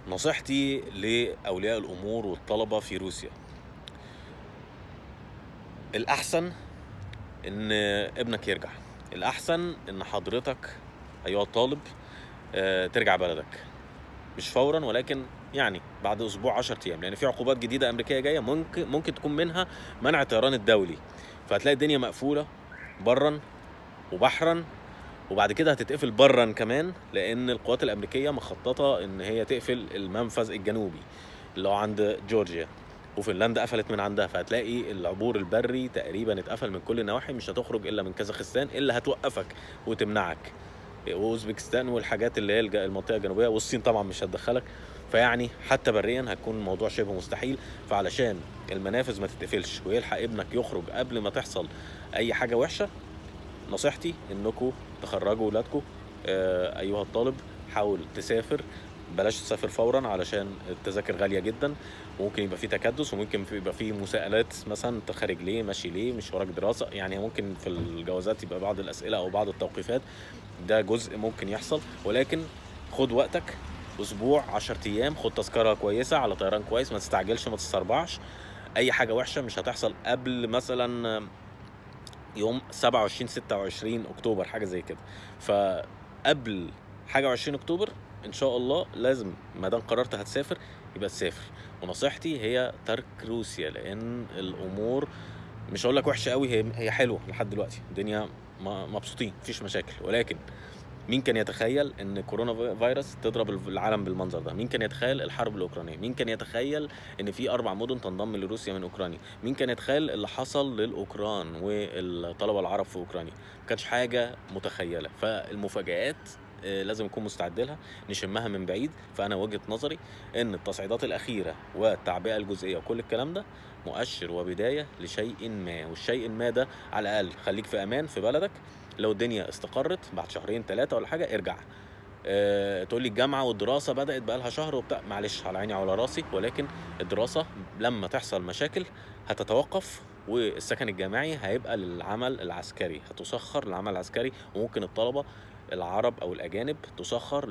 نصيحتي لأولياء الأمور والطلبة في روسيا الأحسن إن ابنك يرجع الأحسن إن حضرتك أيها الطالب آه، ترجع بلدك مش فورا ولكن يعني بعد أسبوع 10 أيام لأن في عقوبات جديدة أمريكية جاية ممكن ممكن تكون منها منع الطيران الدولي فهتلاقي الدنيا مقفولة برا وبحرا وبعد كده هتتقفل برا كمان لان القوات الامريكيه مخططه ان هي تقفل المنفذ الجنوبي اللي هو عند جورجيا وفنلندا قفلت من عندها فهتلاقي العبور البري تقريبا اتقفل من كل النواحي مش هتخرج الا من كازاخستان الا هتوقفك وتمنعك واوزبكستان والحاجات اللي هي الج- المنطقه الجنوبيه والصين طبعا مش هتدخلك فيعني حتى بريا هتكون الموضوع شبه مستحيل فعلشان المنافذ ما تتقفلش ويلحق ابنك يخرج قبل ما تحصل اي حاجه وحشه نصيحتي انكم تخرجوا ولادكم آه، ايها الطالب حاول تسافر بلاش تسافر فورا علشان التذاكر غاليه جدا وممكن يبقى في تكدس وممكن في- يبقى في مساءلات مثلا انت خارج ليه ماشي ليه مش وراك دراسه يعني ممكن في الجوازات يبقى بعض الاسئله او بعض التوقيفات ده جزء ممكن يحصل ولكن خد وقتك اسبوع 10 ايام خد تذكره كويسه على طيران كويس ما تستعجلش ما تستربعش اي حاجه وحشه مش هتحصل قبل مثلا يوم 27 26 اكتوبر حاجه زي كده فقبل حاجه 20 اكتوبر ان شاء الله لازم ما دام قررت هتسافر يبقى تسافر ونصيحتي هي ترك روسيا لان الامور مش هقول لك وحشه قوي هي هي حلوه لحد دلوقتي الدنيا م- مبسوطين مفيش مشاكل ولكن مين كان يتخيل ان كورونا فيروس تضرب العالم بالمنظر ده مين كان يتخيل الحرب الاوكرانيه مين كان يتخيل ان في اربع مدن تنضم لروسيا من اوكرانيا مين كان يتخيل اللي حصل للاوكران والطلبه العرب في اوكرانيا ما كانش حاجه متخيله فالمفاجآت آه، لازم نكون مستعد لها نشمها من بعيد فانا وجهه نظري ان التصعيدات الاخيره والتعبئه الجزئيه وكل الكلام ده مؤشر وبدايه لشيء ما والشيء ما ده على الاقل خليك في امان في بلدك لو الدنيا استقرت بعد شهرين ثلاثه ولا حاجه ارجع أه تقول لي الجامعه والدراسه بدات بقى لها شهر وبتاع معلش على عيني وعلى راسي ولكن الدراسه لما تحصل مشاكل هتتوقف والسكن الجامعي هيبقى للعمل العسكري هتسخر للعمل العسكري وممكن الطلبه العرب او الاجانب تسخر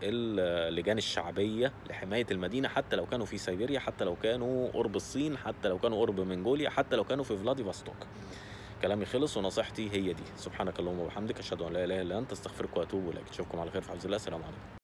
للجان الشعبيه لحمايه المدينه حتى لو كانوا في سيبيريا حتى لو كانوا قرب الصين حتى لو كانوا قرب منغوليا حتى لو كانوا في فلاديفوستوك كلامي خلص ونصيحتي هي دي سبحانك اللهم وبحمدك اشهد ان لا اله الا انت استغفرك واتوب اليك اشوفكم على خير في حفظ الله السلام عليكم